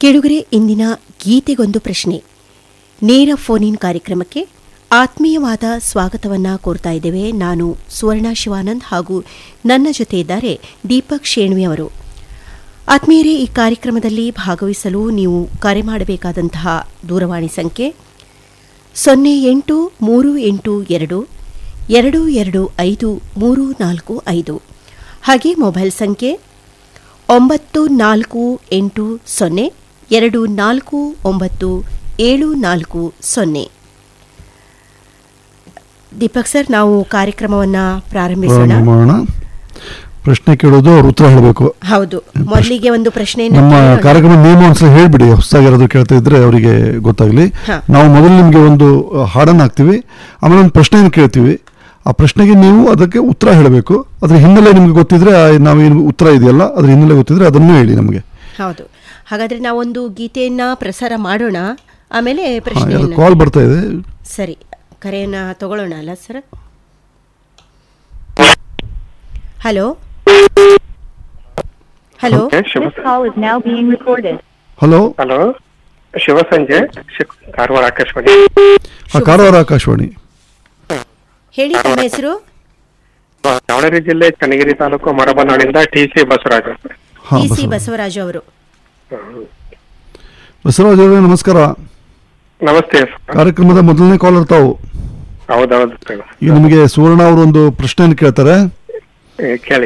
ಕೆಡುಗರೆ ಇಂದಿನ ಗೀತೆಗೊಂದು ಪ್ರಶ್ನೆ ನೇರ ಫೋನ್ ಇನ್ ಕಾರ್ಯಕ್ರಮಕ್ಕೆ ಆತ್ಮೀಯವಾದ ಸ್ವಾಗತವನ್ನ ಕೋರ್ತಾ ಇದ್ದೇವೆ ನಾನು ಸುವರ್ಣ ಶಿವಾನಂದ್ ಹಾಗೂ ನನ್ನ ಜೊತೆ ಇದ್ದಾರೆ ದೀಪಕ್ ಶೇಣ್ವಿ ಅವರು ಆತ್ಮೀಯರೇ ಈ ಕಾರ್ಯಕ್ರಮದಲ್ಲಿ ಭಾಗವಹಿಸಲು ನೀವು ಕರೆ ಮಾಡಬೇಕಾದಂತಹ ದೂರವಾಣಿ ಸಂಖ್ಯೆ ಸೊನ್ನೆ ಎಂಟು ಮೂರು ಎಂಟು ಎರಡು ಎರಡು ಎರಡು ಐದು ಮೂರು ನಾಲ್ಕು ಐದು ಹಾಗೆ ಮೊಬೈಲ್ ಸಂಖ್ಯೆ ಒಂಬತ್ತು ನಾಲ್ಕು ಎಂಟು ಸೊನ್ನೆ ಎರಡು ನಾಲ್ಕು ಒಂಬತ್ತು ಏಳು ನಾಲ್ಕು ಸೊನ್ನೆ ದೀಪಕ್ ಸರ್ ನಾವು ಕಾರ್ಯಕ್ರಮವನ್ನ ಪ್ರಾರಂಭಿಸೋಣ ಪ್ರಾರಂಭ ಮಾಡೋಣ ಪ್ರಶ್ನೆ ಕೇಳೋದು ಅವ್ರು ಉತ್ತರ ಹೇಳಬೇಕು ಹೌದು ಮೊದಲಿಗೆ ಒಂದು ಪ್ರಶ್ನೆಯನ್ನು ನಮ್ಮ ಕೇಳೋಣ. ಕಾರ್ಯಕ್ರಮ ನಿಯಮ ಒಂದ್ಸಲ ಹೇಳ್ಬಿಡಿ ಹೊಸದಾಗಿ ಯಾರಾದ್ರೂ ಕೇಳ್ತಾ ಇದ್ರೆ ಅವರಿಗೆ ಗೊತ್ತಾಗ್ಲಿ ಹಾ. ನಾವು ಮೊದಲು ನಿಮಗೆ ಒಂದು ಹಾಡನ್ನು ಹಾಕ್ತೀವಿ ಆಮೇಲೆ ಒಂದು ಪ್ರಶ್ನೆಯನ್ನು ಕೇಳ್ತೀವಿ ಆ ಪ್ರಶ್ನೆಗೆ ನೀವು ಅದಕ್ಕೆ ಉತ್ತರ ಹೇಳಬೇಕು ಅದ್ರ ಹಿನ್ನೆಲೆ ನಿಮ್ಗೆ ಗೊತ್ತಿದ್ರೆ ಆ ನಾವೇನು ಉತ್ತರ ಇದೆಯಲ್ಲ ಅದ್ರ ಹಿನ್ನೆಲೆ ಗೊತ್ತಿದ್ರೆ ಅದನ್ನು ಹೇಳಿ ನಮಗೆ ಹೌದು ಹಾಗಾದ್ರೆ ನಾವೊಂದು ಗೀತೆಯನ್ನ ಪ್ರಸಾರ ಮಾಡೋಣ ಆಮೇಲೆ ಪ್ರಶ್ನೆಯನ್ನ ಕಾಲ್ ಬರ್ತಾ ಇದೆ ಸರಿ ಕರೆಯನ್ನ ತಗೊಳ್ಳೋಣ ಅಲ್ಲ sir hello hello okay, Shiva This call is now being recorded. Hello hello Shiva ಸಂಜೆ ಶಿಕ್- ಕಾರವಾರ ಆಕಾಶವಾಣಿ ಆ ಕಾರವಾರ ಆಕಾಶವಾಣಿ ಹೇಳಿ ತಮ್ಮ ಹೆಸರು ದಾವಣಗೆರೆ ಜಿಲ್ಲೆ ಚನ್ನಗಿರಿ ತಾಲೂಕು ಮರಬನಾಳಿಂದ ಟಿ ಸಿ ಬಸವರಾಜ್ ಹಾ ಟಿ ಸಿ ಬಸವ ಬಸವರಾಜು ಅವರು ಬಸವರಾಜ್ ಅವರೇ ನಮಸ್ಕಾರ ನಮಸ್ತೆ ಕಾರ್ಯಕ್ರಮದ ಮೊದಲನೇ ಕಾಲರ್ ತಾವು ಹೌದೌದು ಈಗ ನಿಮಗೆ ಸುವರ್ಣ ಅವರು ಒಂದು ಪ್ರಶ್ನೆಯನ್ನು ಕೇಳ್ತಾರೆ ಏ, ಕೇಳಿ